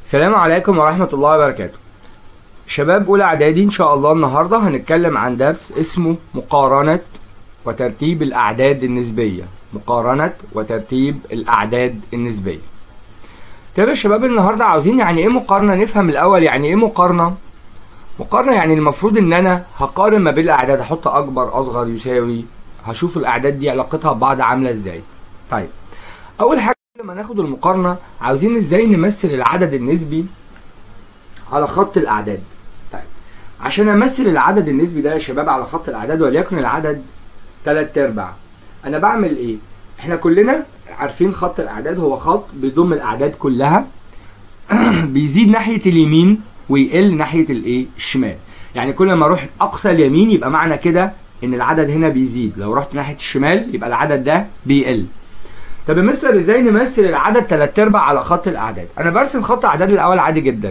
السلام عليكم ورحمة الله وبركاته شباب أولى إعدادي إن شاء الله النهاردة هنتكلم عن درس اسمه مقارنة وترتيب الأعداد النسبية مقارنة وترتيب الأعداد النسبية طيب يا شباب النهاردة عاوزين يعني إيه مقارنة نفهم الأول يعني إيه مقارنة مقارنة يعني المفروض إن أنا هقارن ما بين الأعداد أحط أكبر أصغر يساوي هشوف الأعداد دي علاقتها ببعض عاملة إزاي طيب أول حاجة لما ناخد المقارنة عاوزين ازاي نمثل العدد النسبي على خط الأعداد طيب عشان أمثل العدد النسبي ده يا شباب على خط الأعداد وليكن العدد تلات أرباع أنا بعمل إيه؟ إحنا كلنا عارفين خط الأعداد هو خط بيضم الأعداد كلها بيزيد ناحية اليمين ويقل ناحية الإيه؟ الشمال يعني كل ما أروح أقصى اليمين يبقى معنى كده إن العدد هنا بيزيد لو رحت ناحية الشمال يبقى العدد ده بيقل طب يا مستر ازاي نمثل العدد تلات ارباع على خط الاعداد انا برسم خط اعداد الاول عادي جدا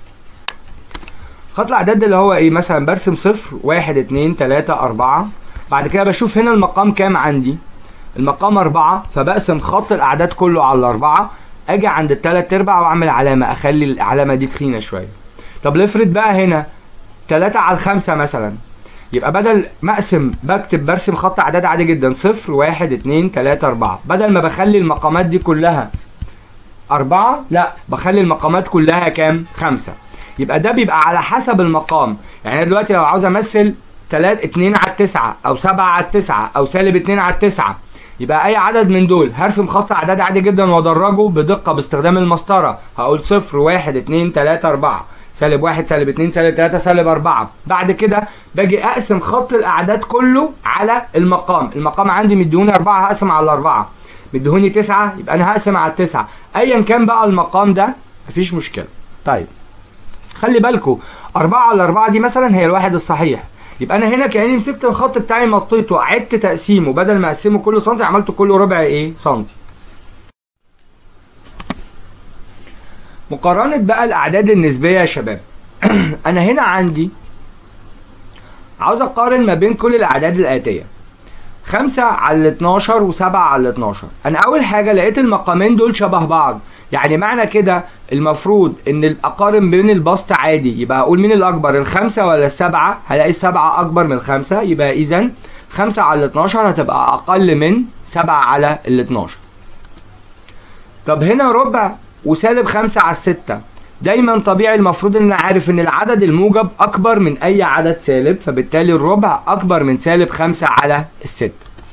خط الاعداد اللي هو ايه مثلا برسم صفر واحد اتنين تلاتة اربعة بعد كده بشوف هنا المقام كام عندي المقام اربعة فبقسم خط الاعداد كله على الاربعة اجي عند التلات ارباع واعمل علامة اخلي العلامة دي تخينة شوية طب نفرض بقى هنا تلاتة على الخمسة مثلا يبقى بدل ما اقسم بكتب برسم خط اعداد عادي جدا صفر واحد اتنين تلاتة اربعة بدل ما بخلي المقامات دي كلها اربعة لا بخلي المقامات كلها كام خمسة يبقى ده بيبقى على حسب المقام يعني انا دلوقتي لو عاوز امثل تلات اتنين على التسعة او سبعة على التسعة او سالب اتنين على التسعة يبقى اي عدد من دول هرسم خط اعداد عادي جدا وادرجه بدقة باستخدام المسطرة هقول صفر واحد اتنين تلاتة اربعة سالب واحد سالب اتنين سالب تلاتة سالب أربعة بعد كده باجي أقسم خط الأعداد كله على المقام المقام عندي مديهوني أربعة هقسم على الأربعة مديهوني تسعة يبقى أنا هقسم على التسعة أيا كان بقى المقام ده مفيش مشكلة طيب خلي بالكوا أربعة على أربعة دي مثلا هي الواحد الصحيح يبقى أنا هنا كأني مسكت الخط بتاعي مطيته عدت تقسيمه بدل ما أقسمه كله سنتي عملته كله ربع إيه سنتي مقارنة بقى الأعداد النسبية يا شباب أنا هنا عندي عاوز أقارن ما بين كل الأعداد الآتية خمسة على 12 وسبعة على 12 أنا أول حاجة لقيت المقامين دول شبه بعض يعني معنى كده المفروض إن أقارن بين البسط عادي يبقى أقول مين الأكبر الخمسة ولا السبعة هلاقي السبعة أكبر من الخمسة يبقى إذا خمسة على 12 هتبقى أقل من سبعة على ال 12 طب هنا ربع وسالب خمسة على الستة دايما طبيعي المفروض ان عارف ان العدد الموجب اكبر من اي عدد سالب فبالتالي الربع اكبر من سالب خمسة على الستة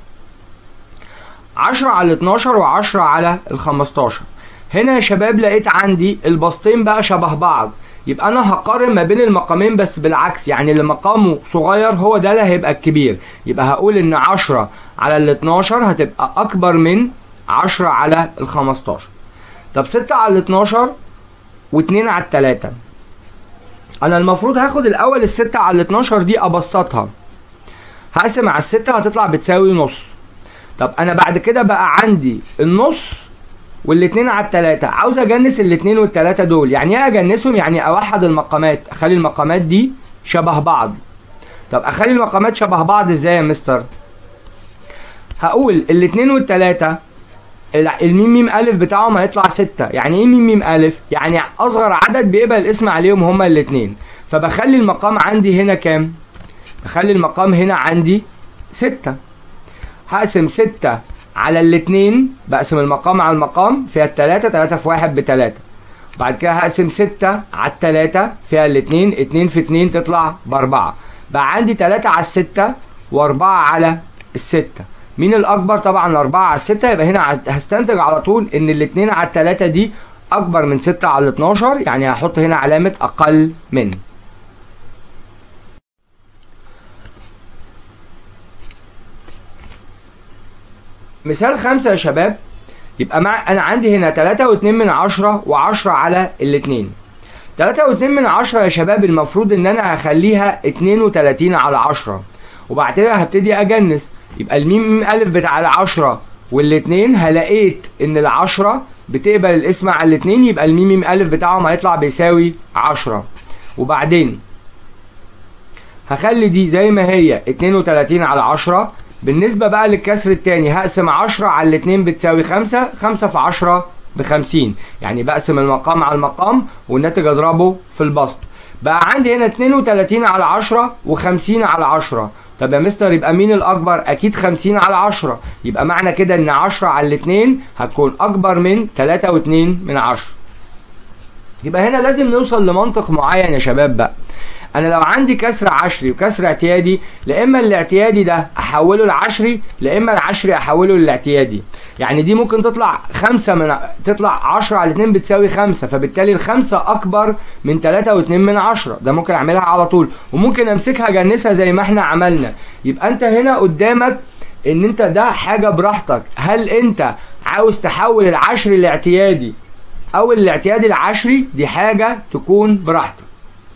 عشرة على اتناشر وعشرة على الخمستاشر هنا يا شباب لقيت عندي البسطين بقى شبه بعض يبقى انا هقارن ما بين المقامين بس بالعكس يعني اللي مقامه صغير هو ده اللي هيبقى الكبير يبقى هقول ان عشرة على الاتناشر هتبقى اكبر من عشرة على الخمستاشر طب 6 على 12 و2 على 3 انا المفروض هاخد الاول ال6 على 12 دي ابسطها هقسم على ال6 هتطلع بتساوي نص طب انا بعد كده بقى عندي النص والاتنين على التلاتة عاوز اجنس الاتنين والتلاتة دول يعني ايه اجنسهم يعني اوحد المقامات اخلي المقامات دي شبه بعض طب اخلي المقامات شبه بعض ازاي يا مستر هقول الاتنين والتلاتة الميم ميم الف بتاعهم هيطلع ستة يعني ايه ميم ميم الف يعني اصغر عدد بيقبل الاسم عليهم هما الاتنين فبخلي المقام عندي هنا كام بخلي المقام هنا عندي ستة هقسم ستة على الاتنين بقسم المقام على المقام فيها التلاتة تلاتة في واحد بتلاتة بعد كده هقسم ستة على التلاتة فيها الاتنين اتنين في اتنين تطلع باربعة بقى عندي تلاتة على الستة واربعة على الستة مين الاكبر طبعا الاربعة على الستة يبقى هنا هستنتج على طول ان الاتنين على التلاتة دي اكبر من ستة على اتناشر يعني هحط هنا علامة اقل من مثال خمسة يا شباب يبقى مع انا عندي هنا تلاتة واتنين من عشرة وعشرة على الاتنين تلاتة واتنين من عشرة يا شباب المفروض ان انا هخليها اتنين وتلاتين على عشرة وبعد كده هبتدي اجنس يبقى الميم ميم الف بتاع العشرة والاتنين هلاقيت ان العشرة بتقبل الاسم على الاتنين يبقى الميم ميم الف بتاعهم هيطلع بيساوي عشرة وبعدين هخلي دي زي ما هي 32 على 10 بالنسبة بقى للكسر التاني هقسم 10 على الاتنين بتساوي 5 5 في 10 بخمسين يعني بقسم المقام على المقام والناتج اضربه في البسط بقى عندي هنا 32 على 10 و50 على 10 طب يا مستر يبقى مين الاكبر اكيد 50 على 10 يبقى معنى كده ان 10 على الاثنين هتكون اكبر من 3 و2 من 10 يبقى هنا لازم نوصل لمنطق معين يا شباب بقى انا لو عندي كسر عشري وكسر اعتيادي لا اما الاعتيادي ده احوله لعشري لا اما العشري احوله للاعتيادي يعني دي ممكن تطلع خمسة من تطلع 10 على 2 بتساوي خمسة فبالتالي الخمسة اكبر من 3 و2 من 10 ده ممكن اعملها على طول وممكن امسكها اجنسها زي ما احنا عملنا يبقى انت هنا قدامك ان انت ده حاجة براحتك هل انت عاوز تحول العشري الاعتيادي او الاعتيادي العشري دي حاجة تكون براحتك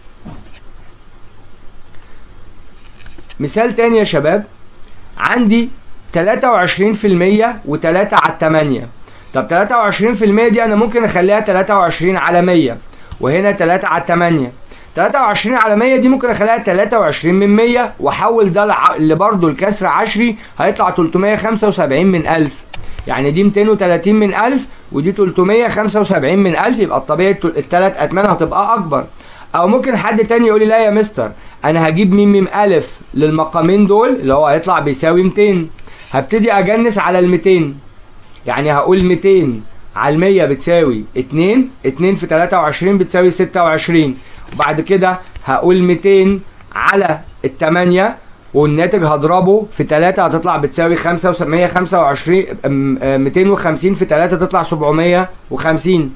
مثال تاني يا شباب عندي 23% و3 على 8 طب 23% دي انا ممكن اخليها 23 على 100 وهنا 3 على 8 23 على 100 دي ممكن اخليها 23 من 100 واحول ده اللي برضه الكسر عشري هيطلع 375 من 1000 يعني دي 230 من 1000 ودي 375 من 1000 يبقى الطبيعي الثلاث اتمان هتبقى اكبر او ممكن حد تاني يقول لي لا يا مستر انا هجيب ميم ميم الف للمقامين دول اللي هو هيطلع بيساوي 200 هبتدي اجنس على ال 200 يعني هقول 200 على ال 100 بتساوي 2 2 في 23 بتساوي 26 وبعد كده هقول 200 على ال 8 والناتج هضربه في 3 هتطلع بتساوي 525 250 في 3 تطلع 750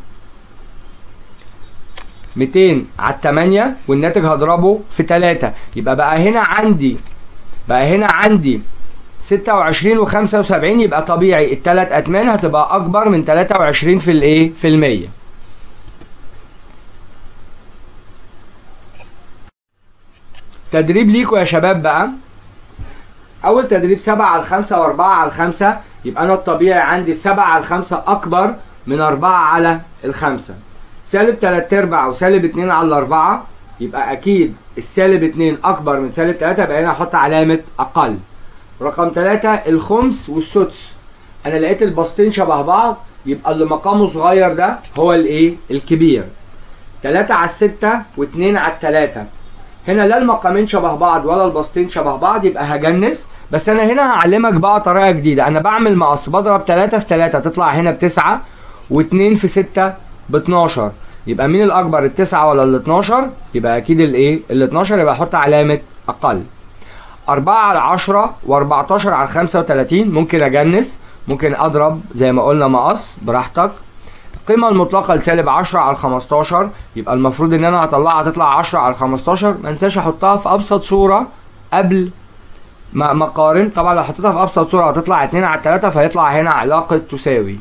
200 على 8 والناتج هضربه في 3 يبقى بقى هنا عندي بقى هنا عندي 26 و75 يبقى طبيعي الثلاث اتمان هتبقى اكبر من 23 في الايه في المية تدريب ليكوا يا شباب بقى اول تدريب 7 على 5 و4 على 5 يبقى انا الطبيعي عندي 7 على 5 اكبر من 4 على الخمسة سالب 3 ارباع وسالب 2 على 4 يبقى اكيد السالب 2 اكبر من سالب 3 يبقى هنا احط علامه اقل رقم 3 الخمس والسدس انا لقيت البسطين شبه بعض يبقى اللي مقامه صغير ده هو الايه الكبير 3 على 6 و2 على 3 هنا لا المقامين شبه بعض ولا البسطين شبه بعض يبقى هجنس بس انا هنا هعلمك بقى طريقه جديده انا بعمل مقص بضرب 3 في 3 تطلع هنا بتسعة و2 في 6 ب 12 يبقى مين الاكبر التسعة ولا ال 12 يبقى اكيد الايه ال 12 يبقى احط علامه اقل 4 على 10 و14 على 35 ممكن اجنس ممكن اضرب زي ما قلنا مقص براحتك القيمه المطلقه لسالب 10 على 15 يبقى المفروض ان انا هطلعها تطلع 10 على 15 ما انساش احطها في ابسط صوره قبل ما ما اقارن طبعا لو حطيتها في ابسط صوره هتطلع 2 على 3 فيطلع هنا علاقه تساوي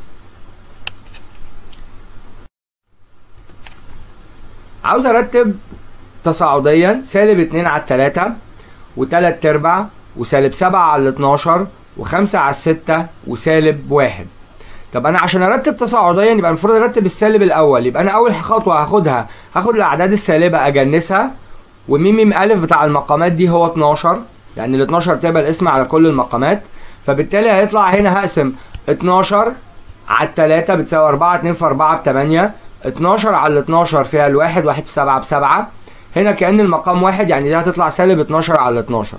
عاوز ارتب تصاعديا سالب 2 على 3 و3 ارباع وسالب 7 على 12 و5 على 6 وسالب 1 طب انا عشان ارتب تصاعديا يبقى المفروض ارتب السالب الاول يبقى انا اول خطوه هاخدها هاخد الاعداد السالبه اجنسها وميم ميم الف بتاع المقامات دي هو 12 لان ال 12 تبقى الاسم على كل المقامات فبالتالي هيطلع هنا هقسم 12 على 3 بتساوي 4 2 في 4 ب 8 12 على 12 فيها الواحد واحد في 7 بسبعة هنا كأن المقام واحد يعني دي هتطلع سالب 12 على 12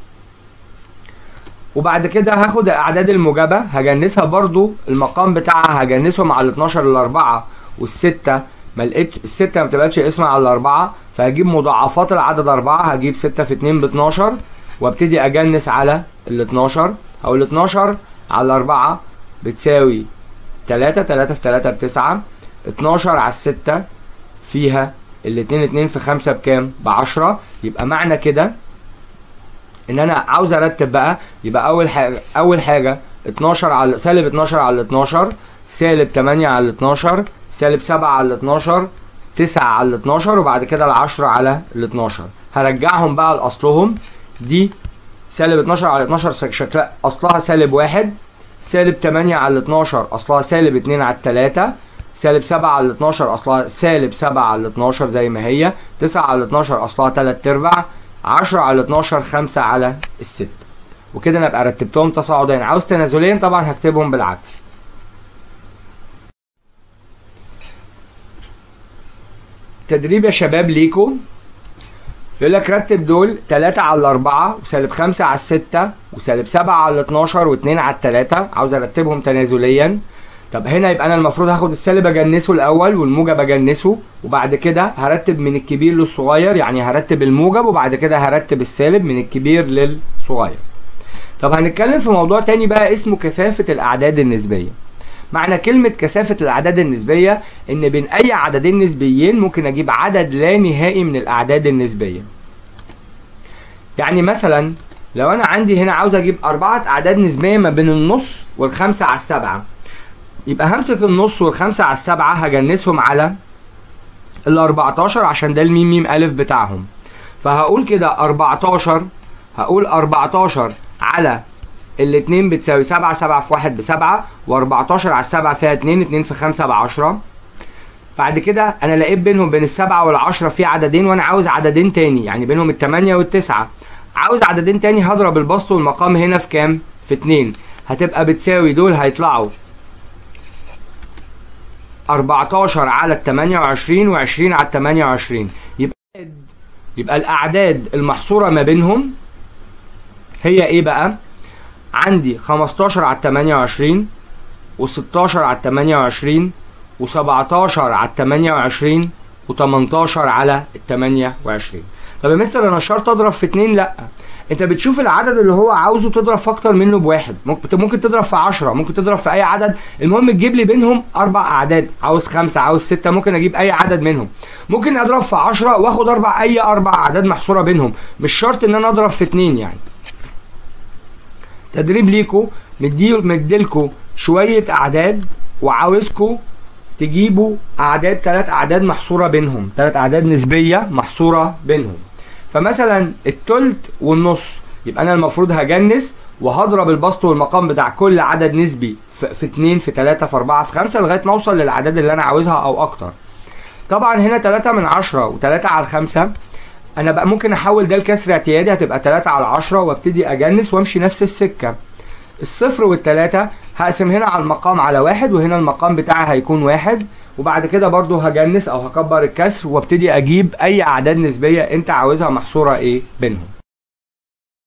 وبعد كده هاخد الاعداد الموجبة هجنسها برضو المقام بتاعها هجنسه مع ال 12 الاربعة والستة ما لقيتش الستة ما بتبقاش اسم على الاربعة فهجيب مضاعفات العدد اربعة هجيب 6 في 2 ب 12 وابتدي اجنس على ال 12 او ال 12 على 4 بتساوي 3 3 في 3 ب 9 12 على الستة فيها الاتنين اتنين في خمسة بكام؟ بعشرة يبقى معنى كده ان انا عاوز ارتب بقى يبقى اول حاجة اول حاجة 12 على سالب 12 على 12 سالب 8 على 12 سالب 7 على 12 9 على 12 وبعد كده ال 10 على ال 12 هرجعهم بقى لاصلهم دي سالب 12 على 12 شكلها اصلها سالب 1 سالب 8 على 12 اصلها سالب 2 على 3 سالب 7 على 12 اصلها سالب 7 على 12 زي ما هي 9 على 12 اصلها 3 ارباع 10 على 12 5 على الستة وكده انا ابقى رتبتهم تصاعديا عاوز تنازليا طبعا هكتبهم بالعكس تدريب يا شباب ليكو يقول لك رتب دول 3 على 4 وسالب 5 على 6 وسالب 7 على 12 و2 على 3 عاوز ارتبهم تنازليا طب هنا يبقى انا المفروض هاخد السالب اجنسه الاول والموجب اجنسه وبعد كده هرتب من الكبير للصغير يعني هرتب الموجب وبعد كده هرتب السالب من الكبير للصغير طب هنتكلم في موضوع تاني بقى اسمه كثافة الأعداد النسبية معنى كلمة كثافة الأعداد النسبية إن بين أي عددين نسبيين ممكن أجيب عدد لا نهائي من الأعداد النسبية يعني مثلا لو أنا عندي هنا عاوز أجيب أربعة أعداد نسبية ما بين النص والخمسة على السبعة يبقى همسك النص والخمسة على السبعة هجنسهم على ال 14 عشان ده الميم ميم ألف بتاعهم فهقول كده 14 هقول 14 على الاتنين بتساوي سبعة سبعة في واحد بسبعة واربعتاشر على السبعة فيها اتنين اتنين في خمسة بعشرة بعد كده انا لقيت بينهم بين السبعة والعشرة في عددين وانا عاوز عددين تاني يعني بينهم التمانية والتسعة عاوز عددين تاني هضرب البسط والمقام هنا في كام؟ في اتنين هتبقى بتساوي دول هيطلعوا 14 على ال 28 و20 على ال 28 يبقى يبقى الاعداد المحصوره ما بينهم هي ايه بقى؟ عندي 15 على 28 و16 على 28 و17 على 28 و18 على 28 طب يا مستر انا شرط اضرب في 2 لا انت بتشوف العدد اللي هو عاوزه تضرب في اكتر منه بواحد ممكن ممكن تضرب في 10 ممكن تضرب في اي عدد المهم تجيب لي بينهم اربع اعداد عاوز خمسه عاوز سته ممكن اجيب اي عدد منهم ممكن اضرب في 10 واخد اربع اي اربع اعداد محصوره بينهم مش شرط ان انا اضرب في 2 يعني تدريب ليكو مدي مديلكو شويه اعداد وعاوزكو تجيبوا اعداد ثلاث اعداد محصوره بينهم ثلاث اعداد نسبيه محصوره بينهم فمثلا التلت والنص يبقى انا المفروض هجنس وهضرب البسط والمقام بتاع كل عدد نسبي في, في 2 في 3 في 4 في 5 لغايه ما اوصل للاعداد اللي انا عاوزها او اكتر طبعا هنا 3 من 10 و3 على 5 انا بقى ممكن احول ده لكسر اعتيادي هتبقى 3 على 10 وابتدي اجنس وامشي نفس السكه الصفر والتلاتة هقسم هنا على المقام على واحد وهنا المقام بتاعي هيكون واحد وبعد كده برضو هجنس او هكبر الكسر وابتدي اجيب اي اعداد نسبية انت عاوزها محصورة ايه بينهم